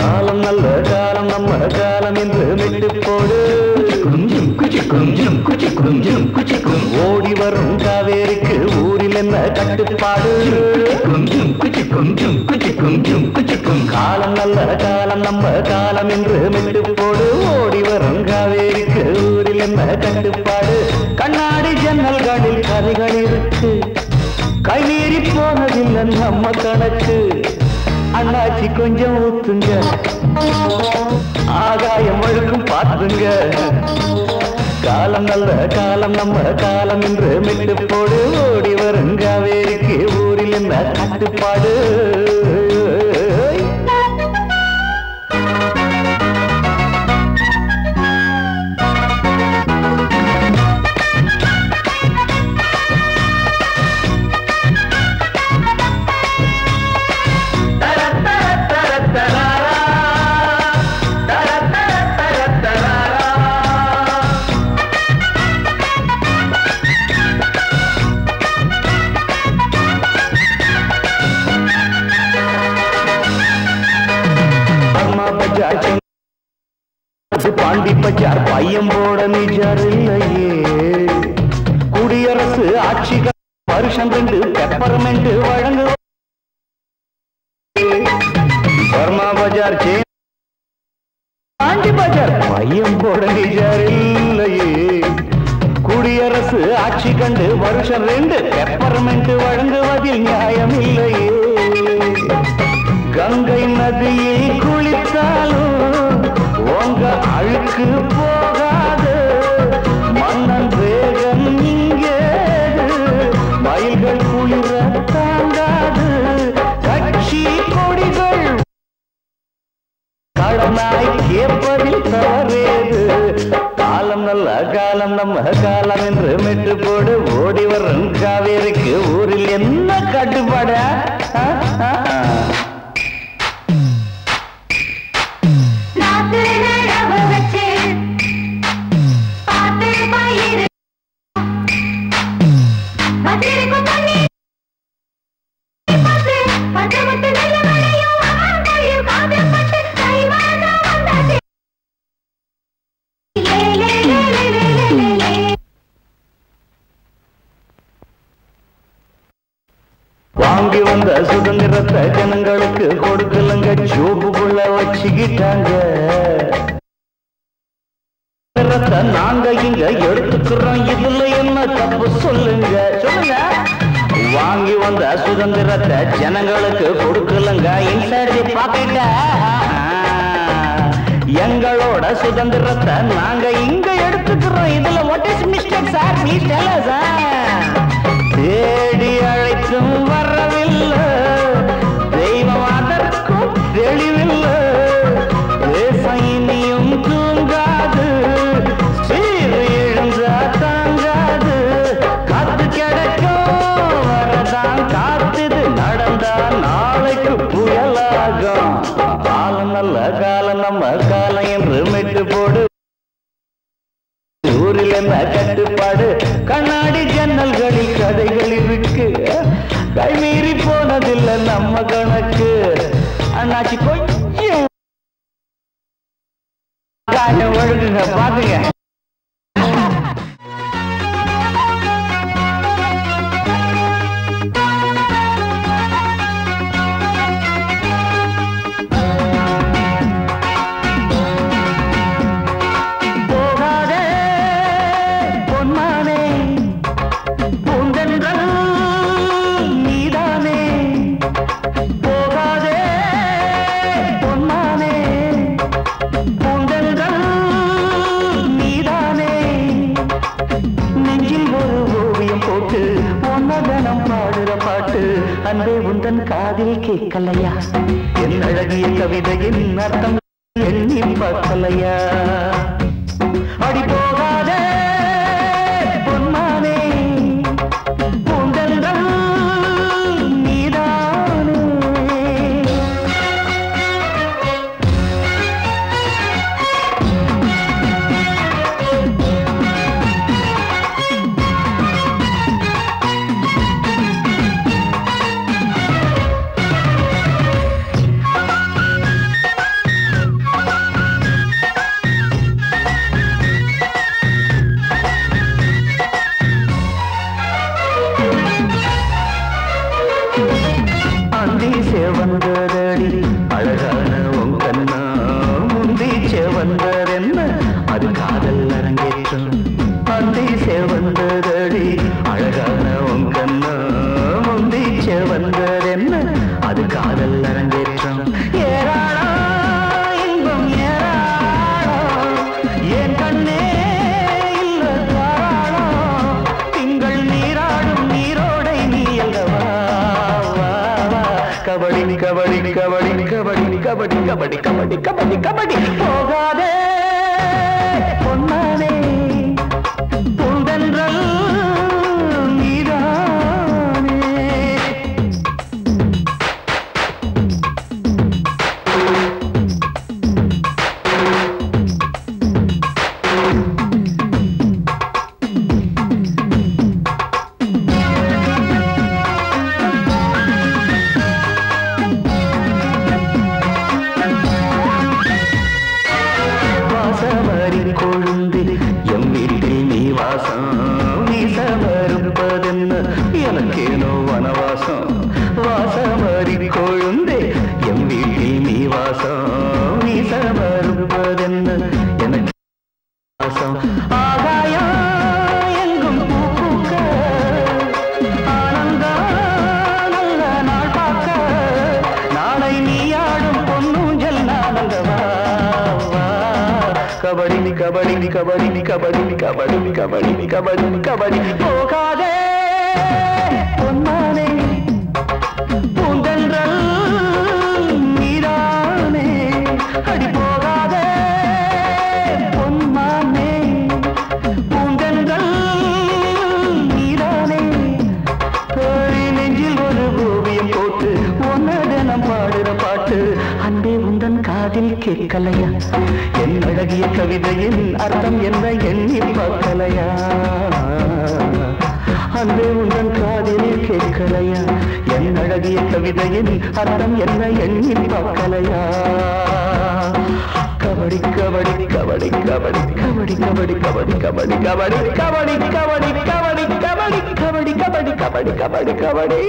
காலம் நல்ல காலம் நம்ம காலம் என்று மெட்டு போடு ஓடி வரும் காவேரிக்கு ஊரில் என்ன கட்டுப்பாடு காலம் நல்ல காலம் நம்ம காலம் என்று மெட்டு போடு ஓடி வரும் காவேரிக்கு ஊரில் என்ன கட்டுப்பாடு கண்ணாடி ஜன்னல்களில் கதைகள் இருக்கு கைமீறி போனதில்லை நம்ம கணக்கு அண்ணாச்சி கொஞ்சம் ஊத்துங்க ஆகாயம் வழுக்கும் பார்த்துங்க காலம் நல்ல காலம் நம்ம காலம் என்று மெட்டு போடு ஓடி வரும் காவேரிக்கு ஊரில் என்ன கட்டுப்பாடு அம்மா பஜார் அது பாண்டி பஜார் பையன் போட நிஜார் இல்லையே குடியரசு ஆட்சிகள் வருஷம் ரெண்டு பெப்பர்மெண்ட் வழங்கு பர்மா பஜார் சே பாண்டி பஜார் பையன் போட நிஜார் இல்லையே குடியரசு ஆட்சி கண்டு வருஷம் ரெண்டு பெப்பர்மெண்ட் வழங்குவதில் நியாயம் இல்லையே கங்கை நதியில் குளித்தாலும் உங்க அழுக்கு போகாது மன்னன் வேகம் இங்கே மயில்கள் குளிர தாங்காது கட்சி கொடிகள் கடனாய் கேட்பதில் தவறேது காலம் நல்ல காலம் நம்ம காலம் என்று மெட்டு போடு ஓடி வரும் காவேரிக்கு ஊரில் என்ன கட்டுப்பாட நாத்து நடவு வச்சு பார்த்து பயிர் வச்சிருக்கும் தண்ணி பார்த்து பச்சை முத்து நல்ல மழையும் அவன் கையில் காதில் பட்டு கைவான வந்தாச்சு லே லே லே லே லே லே லே வாங்கி வந்த சுதந்திரத்தை ஜனங்களுக்கு கொடுக்கலங்க ஜோபுக்குள்ள வச்சுக்கிட்டாங்க சுதந்திரத்தை நாங்க இங்க எடுத்துக்கிறோம் இதுல என்ன தப்பு சொல்லுங்க சொல்லுங்க வாங்கி வந்த சுதந்திரத்தை ஜனங்களுக்கு கொடுக்கலங்க இன்சைடு பாக்கெட்ட எங்களோட சுதந்திரத்தை நாங்க இங்க எடுத்துக்கிறோம் இதுல what is mistake sir please tell sir தேடி அழைத்தும் வரவில்லை தெய்வம் அதற்கும் தெளிவில்லை தேசம் இனியும் தூங்காது சீர் எழுந்தா தாங்காது காத்து கிடக்கும் வரதான் காத்துது நடந்தா நாளைக்கு புயலாகும் காலம் நல்ல காலம் நம்ம காலம் என்று மெட்டு போடு ஊரில் என்ன கட்டுப்பாடு கண்ணாடி ஜன்னல்களில் கதைகள் இருக்கு கைமீறி போனதில்லை நம்ம கணக்கு அண்ணாச்சி கொஞ்சம் காயம் ஒழுங்குங்க பாத்துங்க போகாதே பொன்மானே பூந்தென்றல் நீதானே போகாதே பொன்மானே பூந்தென்றல் நீதானே நெஞ்சில் ஒரு ஓவியம் போட்டு உன்னதனம் பாடுற பாட்டு அன்பே உந்தன் காதில் கேட்கலையா என் அழகிய கவிதையின் அர்த்தம் எண்ணி பார்க்கலையா அடி போகாதே பொன்மானே பூந்தென்றல் நீதானே கபடி கபடி கபடி கபடி கபடி போகாதே பொன்னானே பூந்தென்றல் நீதானே வாசமறி கொழுந்து எம் வீட்டில் நீ வாசம் வீசமறுப்பதென்ன எனக்கேனோ வனவாசம் வாசமறி கொழுந்து எம் வீட்டில் நீ வாசம் வீசமறுப்பதென்ன எனக்கு வாசம் ஆகாயம் எங்கும் பூ பூக்க ஆனந்தம் நல்ல நாள் பார்க்க நாளை நீ ஆடும் பொன்னூஞ்சல் நானந்தவா வா. கபடி நீ கபடி நீ கபடி நீ கபடி நீ கபடி நீ கபடி நீ கபடி நீ கபடி போகாதே பொன்மானே பூந்தென்றல் நீதானே அடி போகாதே பொன்மானே பூந்தென்றல் நீதானே தோழி நெஞ்சில் ஒரு ஓவியம் போட்டு உன்னத நம் பாடுற பாட்டு அன்பே உந்தன் காதில் கேட்கலையா என் அழகிய கவிதையின் அர்த்தம் என்ன எண்ணி பார்க்கலையா அன்பே உந்தன் காதில் கேட்கலையா என் அழகிய கவிதையின் அர்த்தம் என்ன எண்ணி பார்க்கலையா கபடி கபடி கபடி கபடி கபடி கபடி கபடி கபடி கபடி கபடி கபடி கபடி கபடி கபடி கபடி கபடி கபடி கபடி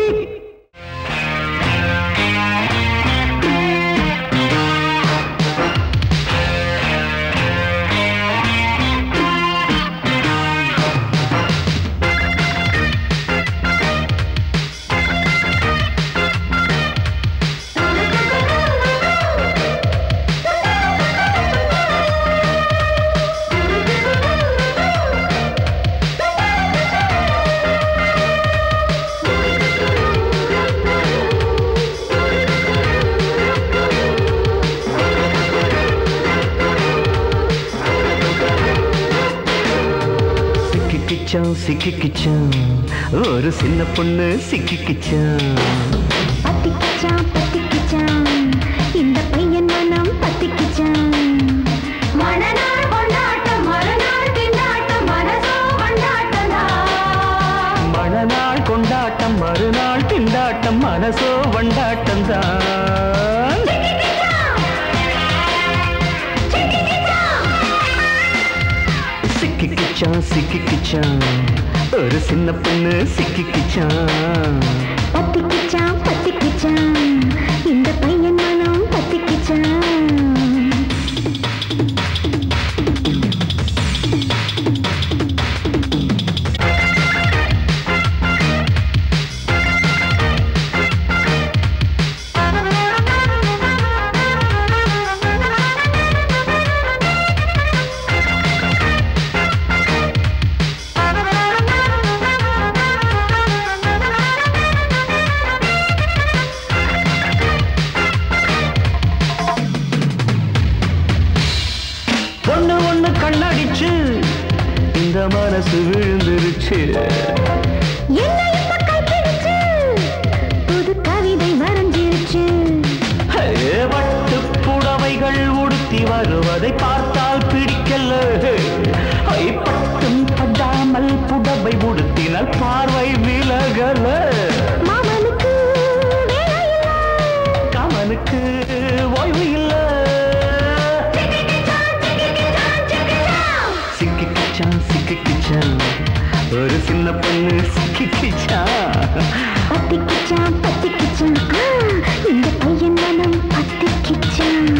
சிக்கிக்கிச்சான் சிக்கிக்கிச்சான் ஒரு சின்ன பொண்ணு சிக்கிக்கிச்சான் பத்திக்கிச்சான் பத்திக்கிச்சான் இந்த பையன் மனம் பத்திக்கிச்சான் மனநாள் கொண்டாட்டம் மறுநாள் திண்டாட்டம் மனசோ கொண்டாட்டம் மழநாள் கொண்டாட்டம் மறுநாள் திண்டாட்டம் மனசோ வண்டாட்டம் தான் சிக்கிக்கிச்சான் சிக்கிக்கிச்சான் ஒரு சின்ன பொண்ணு சிக்கிக்கிச்சான் பத்திக்கிச்சான் பத்திக்கிச்சான் இந்த பையன் மனம் பத்திக்கிச்சான் ஒண்ணு ஒண்ணு கண்ணடிச்சு இந்த மனசு விழுந்துருச்சு என்ன இப்ப கைப்பிடிச்சு புது கவிதை வரைஞ்சிருச்சு ஹே, வட்டு புடவைகள் உடுத்தி வருவதை பார்த்தால் பிடிக்கல ஐ, பட்டும் படாமல் புடவை உடுத்தினால் பார்வை விலகல மாமனுக்கு வேலையில்லை. கமனுக்கு ஓய்வு இல்ல சிக்கிக்கிச்சான் சிக்கிக்கிச்சான் ஒரு சின்ன பொண்ணு சிக்கிக்கிச்சான் பத்திக்கிச்சான் பத்திக்கிச்சான் ஆ, இந்த பையன் மனம் பத்திக்கிச்சான்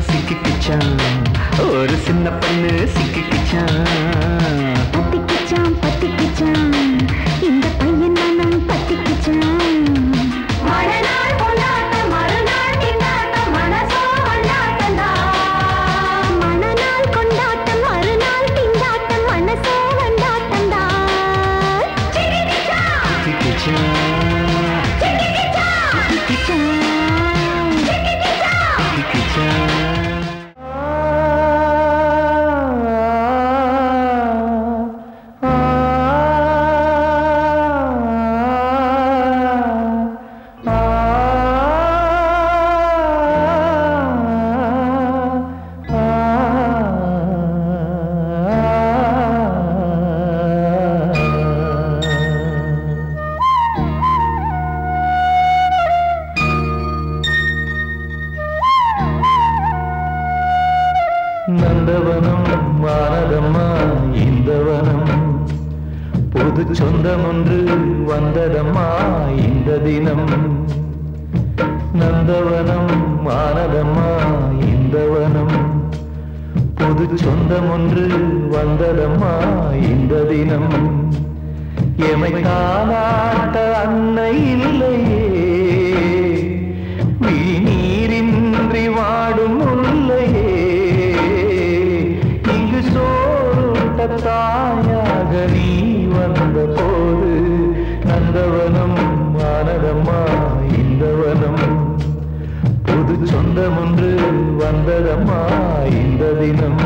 சிக்கிக்கிச்சான் ஒரு சின்ன பொண்ணு சிக்கிக்கிச்சான் பத்திக்கிச்சான் பத்திக்கிச்சான் இந்த பையன் மனம் பத்திக்கிச்சான் மறுநாள் கொண்டாட்டம் மறுநாள் திண்டாட்டம் மனசோ கொண்டாட்டம் மணநாள் கொண்டாட்டம் மறுநாள் திண்டாட்டம் மனசோ கொண்டாட்டம் தான் சிக்கிக்கிச்சான் நந்தவனம் வானதம்மா இந்த வனம் புது சொந்தம் ஒன்று வந்ததம்மா இந்த தினம் நந்தவனம் வானதம்மா இந்த வனம் புது சொந்தம் ஒன்று வந்ததம்மா இந்த தினம் எமை காலாட்ட அன்னை இல்லையே நீரின்றி வாடும் முல்லையே இங்கு சோறுட்ட தாயாக நீ வந்த போது நந்தவனம் ஆனதம்மா இந்த வனம் புது சொந்தம் ஒன்று வந்ததம்மா இந்த தினம்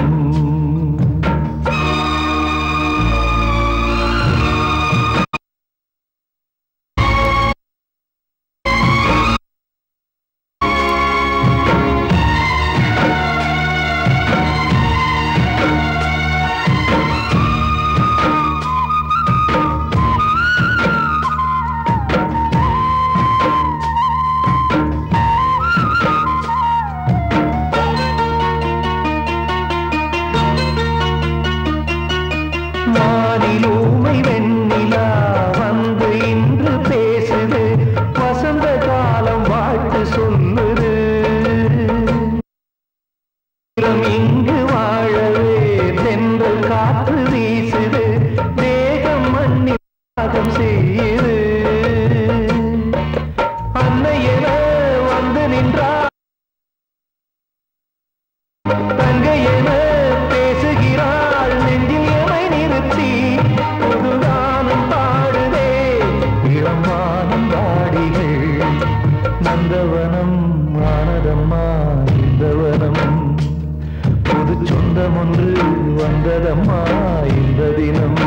வானில் ஊமை வெண்ணிலா வந்து இன்று பேசுது வசந்த காலம் வாழ்த்து சொல்லுது ஈரம் இங்கு வாழவே தென்றல் காற்று வீசுது தேகம் மண்ணில் பாகம் செய்யுது அன்னை என வந்து நின்றார் தங்கை என பேசுகிறாள் நெஞ்சில் எமை நிறுத்தி புதுகானம் பாடுதே இளமானம் பாடிகள் நந்தவனம் ஆனதம்மா இந்த வனம் புது சொந்தம் ஒன்று வந்ததம்மா இந்த தினம்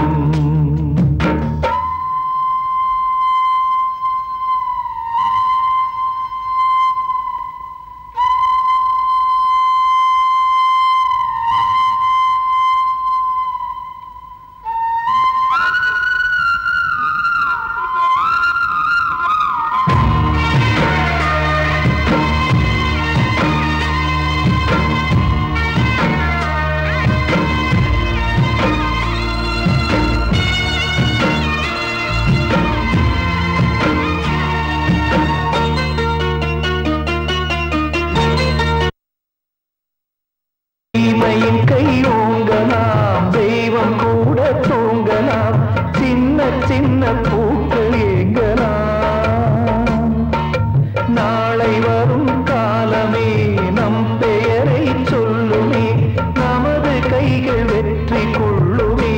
தீமையின் கை ஓங்கலாம் தெய்வம் கூட தூங்கலாம் சின்ன சின்ன பூக்கள் ஏங்கலாம் நாளை வரும் காலமே நம் பெயரை சொல்லுமே நமது கைகள் வெற்றி கொள்ளுமே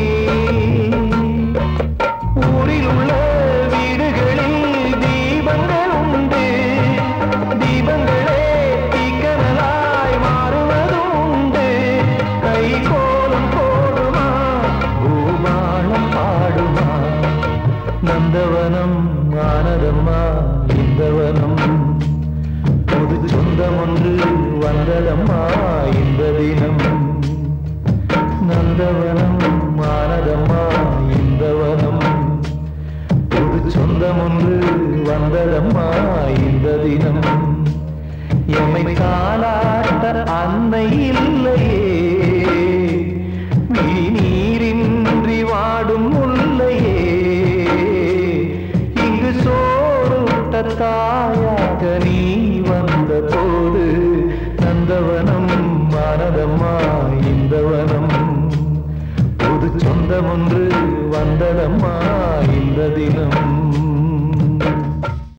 ஊரில் உள்ள வீடுகளில் தீபங்கள் உண்டு தீபங்களே தீக்கனலாய் மாறுவதும் உண்டு கை கோலம் போடுமா பூமாளம் பாடுமா நந்தவனம் ஆனதம்மா இந்த வனம் புது சொந்தம் ஒன்று வந்ததம்மா இந்த தினம் நந்தவனம் ஆனதம்மா இந்த வனம் புது சொந்தம் ஒன்று வந்ததம்மா இந்த தினம் எமை காலாட்ட அன்னை இல்லையே நீ நீரின்றி வாடும் முல்லையே இங்கு சோறுட்ட தாயாக நீ வந்த போது நந்தவனம் வந்ததம்மா இந்த வனம் புது சொந்தம் ஒன்று வந்ததம்மா இந்த தினம்